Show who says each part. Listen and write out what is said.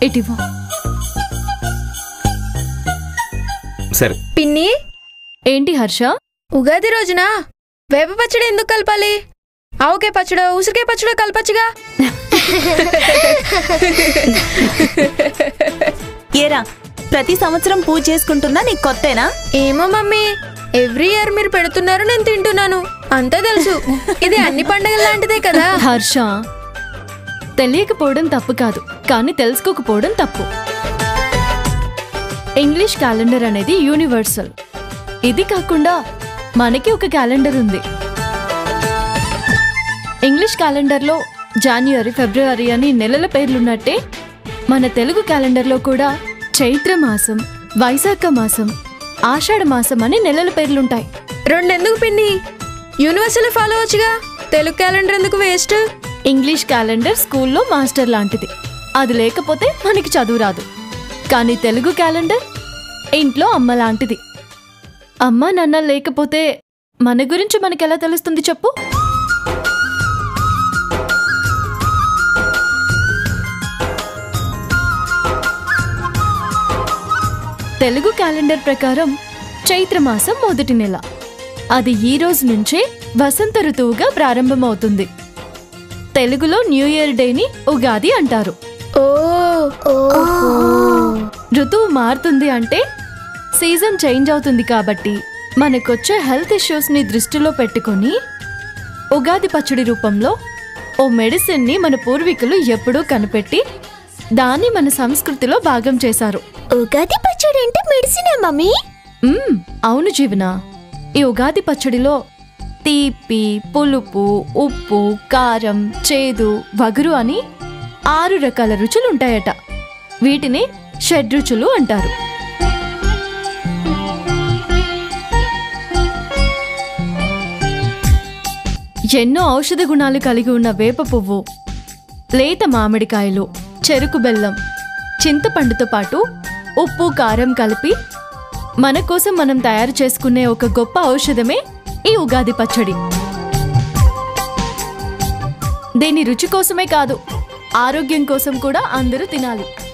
Speaker 1: ఇటివ్వు
Speaker 2: సరే
Speaker 3: పిన్ని
Speaker 1: ఏంటి హర్ష
Speaker 3: ఉగాది రోజున వేప పచ్చడి ఎందుకు కలపాలి ఆవకాయ పచ్చడో ఉసిరికాయ పచ్చడో కలపచ్చుగా
Speaker 4: ఏరా ప్రతి సంవత్సరం పూజ చేసుకుంటున్నా నీకు కొత్తేనా
Speaker 3: ఏమో మమ్మీ ఎవ్రీ ఇయర్ మీరు పెడుతున్నారు నేను తింటున్నాను అంతా తెలుసు ఇది అన్ని పండగల లాంటిదే కదా
Speaker 1: హర్ష తెలియకపోవడం తప్పు కాదు కానీ తెలుసుకోకపోవడం తప్పు ఇంగ్లీష్ క్యాలెండర్ అనేది యూనివర్సల్ ఇది కాకుండా మనకి ఒక క్యాలెండర్ ఉంది ఇంగ్లీష్ క్యాలెండర్లో జాన్యువరి ఫిబ్రవరి అని నెలల పేర్లున్నట్టే మన తెలుగు క్యాలెండర్లో కూడా చైత్ర మాసం వైశాఖ మాసం ఆషాఢ మాసం అని నెలల పేర్లుంటాయి
Speaker 3: రెండెందుకు పిన్ని యూనివర్సల్ ఫాలో అవచ్చుగా తెలుగు క్యాలెండర్ ఎందుకు వేస్ట్
Speaker 1: ఇంగ్లీష్ క్యాలెండర్ స్కూల్లో మాస్టర్ లాంటిది అది లేకపోతే మనకి చదువు రాదు కానీ తెలుగు క్యాలెండర్ ఇంట్లో అమ్మ లాంటిది అమ్మ నాన్న లేకపోతే మన గురించి మనకెలా తెలుస్తుంది చెప్పు తెలుగు క్యాలెండర్ ప్రకారం చైత్రమాసం మొదటి నెల అది ఈ రోజు నుంచే వసంత ఋతువుగా ప్రారంభమవుతుంది తెలుగులో న్యూ ఇయర్ డేని ఉగాది అంటారు
Speaker 3: ఓ
Speaker 1: ఋతువు మారుతుంది అంటే సీజన్ చేంజ్ అవుతుంది కాబట్టి మనకొచ్చే హెల్త్ ఇష్యూస్ని దృష్టిలో పెట్టుకొని ఉగాది పచ్చడి రూపంలో ఓ మెడిసిన్ని మన పూర్వీకులు ఎప్పుడూ కనిపెట్టి దాన్ని మన సంస్కృతిలో భాగం చేశారు
Speaker 5: ఉగాది పచ్చడి అంటే మెడిసినా మమ్మీ
Speaker 1: మ్మ్, అవును జీవన ఈ ఉగాది పచ్చడిలో తీపి పులుపు ఉప్పు కారం చేదు వగురు అని ఆరు రకాల రుచులు ఉంటాయట వీటిని షడ్రుచులు అంటారు ఎన్నో ఔషధ గుణాలు కలిగి ఉన్న వేప పువ్వు లేత మామిడికాయలు చెరుకు బెల్లం చింతపండుతో పాటు ఉప్పు కారం కలిపి మన కోసం మనం తయారు చేసుకునే ఒక గొప్ప ఔషధమే ఈ ఉగాది పచ్చడి దీని రుచి కోసమే కాదు ఆరోగ్యం కోసం కూడా అందరూ తినాలి